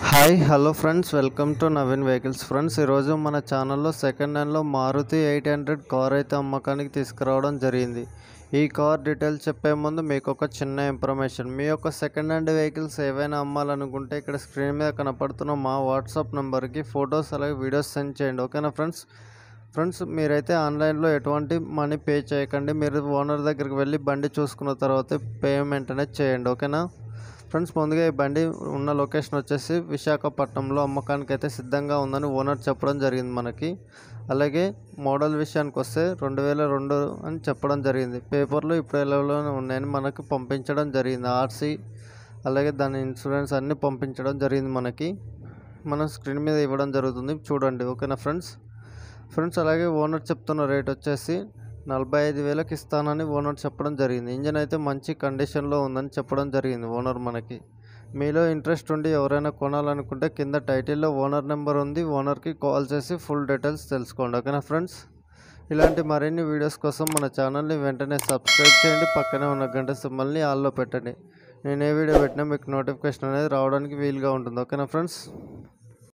hi hello friends welcome to Naveen vehicles friends ఈరోజు మన ఛానల్లో సెకండ్ హ్యాండ్లో మారుతి ఎయిట్ హండ్రెడ్ కార్ అయితే అమ్మకానికి తీసుకురావడం జరిగింది ఈ కార్ డీటెయిల్స్ చెప్పే ముందు మీకు ఒక చిన్న ఇన్ఫర్మేషన్ మీ యొక్క సెకండ్ హ్యాండ్ వెహికల్స్ ఏవైనా అమ్మాలనుకుంటే ఇక్కడ స్క్రీన్ మీద కనపడుతున్న మా వాట్సాప్ నెంబర్కి ఫొటోస్ అలాగే వీడియోస్ సెండ్ చేయండి ఓకేనా ఫ్రెండ్స్ ఫ్రెండ్స్ మీరైతే ఆన్లైన్లో ఎటువంటి మనీ పే చేయకండి మీరు ఓనర్ దగ్గరికి వెళ్ళి బండి చూసుకున్న తర్వాత పేమెంట్ అనేది చేయండి ఓకేనా ఫ్రెండ్స్ ముందుగా ఈ బండి ఉన్న లొకేషన్ వచ్చేసి విశాఖపట్నంలో అమ్మకానికి అయితే సిద్ధంగా ఉందని ఓనర్ చెప్పడం జరిగింది మనకి అలాగే మోడల్ విషయానికి వస్తే రెండు వేల రెండు అని చెప్పడం జరిగింది పేపర్లు ఇప్పుడు ఎలాలోనే ఉన్నాయని మనకి పంపించడం జరిగింది ఆర్సీ అలాగే దాని ఇన్సూరెన్స్ అన్నీ పంపించడం జరిగింది మనకి మనం స్క్రీన్ మీద ఇవ్వడం జరుగుతుంది చూడండి ఓకేనా ఫ్రెండ్స్ ఫ్రెండ్స్ అలాగే ఓనర్ చెప్తున్న రేట్ వచ్చేసి నలభై ఐదు వేలకు ఇస్తానని ఓనర్ చెప్పడం జరిగింది ఇంజన్ అయితే మంచి కండిషన్లో ఉందని చెప్పడం జరిగింది ఓనర్ మనకి మీలో ఇంట్రెస్ట్ ఉండి ఎవరైనా కొనాలనుకుంటే కింద టైటిల్లో ఓనర్ నెంబర్ ఉంది ఓనర్కి కాల్ చేసి ఫుల్ డీటెయిల్స్ తెలుసుకోండి ఓకేనా ఫ్రెండ్స్ ఇలాంటి మరిన్ని వీడియోస్ కోసం మన ఛానల్ని వెంటనే సబ్స్క్రైబ్ చేయండి పక్కనే ఉన్న గంట సింబల్ని ఆల్లో పెట్టండి నేను ఏ వీడియో పెట్టినా మీకు నోటిఫికేషన్ అనేది రావడానికి వీలుగా ఉంటుంది ఓకేనా ఫ్రెండ్స్